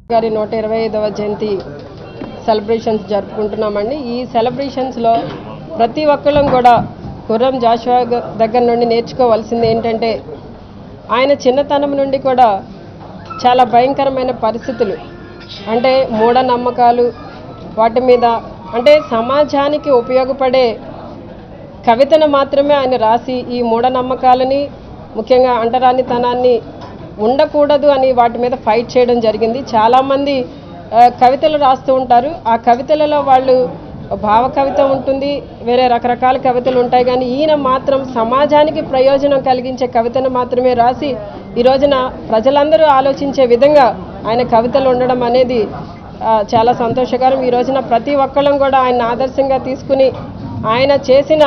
గారి నూట ఇరవై ఐదవ జయంతి సెలబ్రేషన్స్ జరుపుకుంటున్నామండి ఈ సెలబ్రేషన్స్లో ప్రతి ఒక్కళ్ళం కూడా గుర్రం జాషువా గ- దగ్గర నుండి నేర్చుకోవాల్సింది ఏంటంటే ఆయన చిన్నతనం నుండి కూడా చాలా భయంకరమైన పరిస్థితులు అంటే మూఢనమ్మకాలు వాటి మీద అంటే సమాజానికి ఉపయోగపడే కవితను మాత్రమే ఆయన రాసి ఈ మూఢనమ్మకాలని ముఖ్యంగా అంటరానితనాన్ని ఉండకూడదు అని వాటి మీద ఫైట్ చేయడం జరిగింది చాలామంది ఆ, కవితలు రాస్తూ ఉంటారు ఆ కవితలలో వాళ్ళు భావ కవిత ఉంటుంది వేరే రకరకాల కవితలు ఉంటాయి కానీ ఈయన మాత్రం సమాజానికి ప్రయోజనం కలిగించే కవితను మాత్రమే రాసి ఈ రోజున ప్రజలందరూ ఆలోచించే విధంగా ఆయన కవితలు ఉండడం అనేది ఆ, చాలా సంతోషకరం ఈ రోజున ప్రతి ఒక్కళ్ళం కూడా ఆయన ఆదర్శంగా తీసుకుని ఆయన చేసిన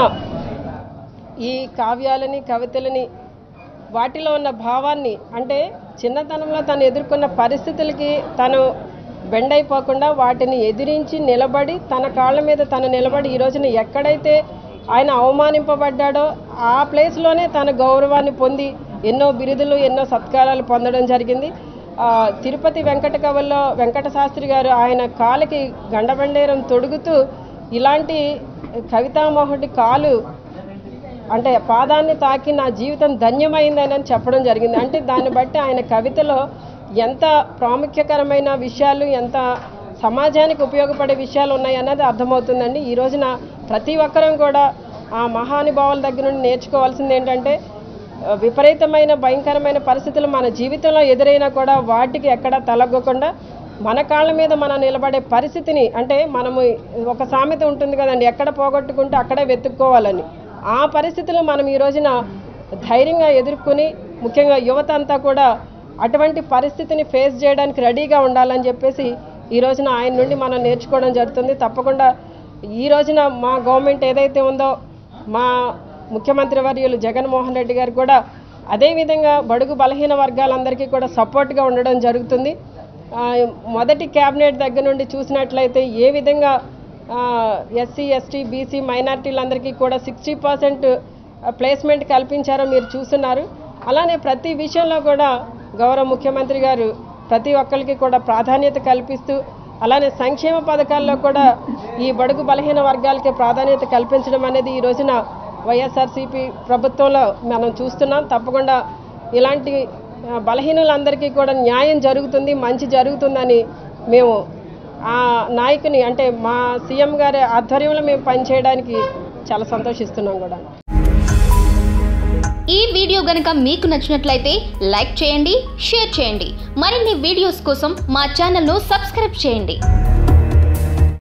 ఈ కావ్యాలని కవితలని వాటిలో ఉన్న భావాన్ని అంటే చిన్నతనంలో తను ఎదుర్కొన్న పరిస్థితులకి తను బెండ్ అయిపోకుండా వాటిని ఎదిరించి నిలబడి తన కాళ్ళ మీద తను నిలబడి ఈ రోజున ఎక్కడైతే ఆయన అవమానింపబడ్డాడో ఆ ప్లేస్లోనే తన గౌరవాన్ని పొంది ఎన్నో బిరుదులు ఎన్నో సత్కారాలు పొందడం జరిగింది ఆ, తిరుపతి వెంకట కవుల్లో వెంకట శాస్త్రి గారు ఆయన కాలికి గండబండేరం తొడుగుతూ ఇలాంటి కవితామోహుడి కాలు అంటే పాదాన్ని తాకి నా జీవితం ధన్యమైందని అని చెప్పడం జరిగింది అంటే దాన్ని బట్టి ఆయన కవితలో ఎంత ప్రాముఖ్యకరమైన విషయాలు ఎంత సమాజానికి ఉపయోగపడే విషయాలు ఉన్నాయి అన్నది అర్థమవుతుందండి ఈ రోజున ప్రతి ఒక్కరం కూడా ఆ మహానుభావుల దగ్గర నుండి నేర్చుకోవాల్సింది ఏంటంటే ఆ, విపరీతమైన భయంకరమైన పరిస్థితులు మన జీవితంలో ఎదురైనా కూడా వాటికి ఎక్కడ తలగ్గకుండా మన కాళ్ళ మీద మనం నిలబడే పరిస్థితిని అంటే మనము ఒక సామెత ఉంటుంది కదండి ఎక్కడ పోగొట్టుకుంటే అక్కడే వెతుక్కోవాలని ఆ పరిస్థితులు మనం ఈ రోజున ధైర్యంగా ఎదుర్కొని ముఖ్యంగా యువత అంతా కూడా అటువంటి పరిస్థితిని ఫేస్ చేయడానికి రెడీగా ఉండాలని చెప్పేసి ఈ రోజున ఆయన నుండి మనం నేర్చుకోవడం జరుగుతుంది తప్పకుండా ఈ రోజున మా గవర్నమెంట్ ఏదైతే ఉందో మా ముఖ్యమంత్రి వర్యులు జగన్మోహన్ రెడ్డి గారు కూడా అదేవిధంగా బడుగు బలహీన వర్గాలందరికీ కూడా సపోర్ట్గా ఉండడం జరుగుతుంది ఆ, మొదటి క్యాబినెట్ దగ్గర నుండి చూసినట్లయితే ఏ విధంగా ఎస్సీ ఎస్టీ బీసీ మైనార్టీలందరికీ కూడా సిక్స్టీ పర్సెంట్ ప్లేస్మెంట్ కల్పించారో మీరు చూస్తున్నారు అలానే ప్రతి విషయంలో కూడా గౌరవ ముఖ్యమంత్రి గారు ప్రతి ఒక్కరికి కూడా ప్రాధాన్యత కల్పిస్తూ అలానే సంక్షేమ పథకాల్లో కూడా ఈ బడుగు బలహీన వర్గాలకి ప్రాధాన్యత కల్పించడం అనేది ఈ రోజున వైఎస్ఆర్సీపీ ప్రభుత్వంలో మనం చూస్తున్నాం తప్పకుండా ఇలాంటి ఆ, బలహీనులందరికీ కూడా న్యాయం జరుగుతుంది మంచి జరుగుతుందని మేము ఆ నాయకుని అంటే మా సీఎం గారి ఆధ్వర్యంలో మేము పనిచేయడానికి చాలా సంతోషిస్తున్నాం కూడా ఈ వీడియో గనుక మీకు నచ్చినట్లయితే లైక్ చేయండి షేర్ చేయండి మరిన్ని వీడియోస్ కోసం మా ఛానల్ను సబ్స్క్రైబ్ చేయండి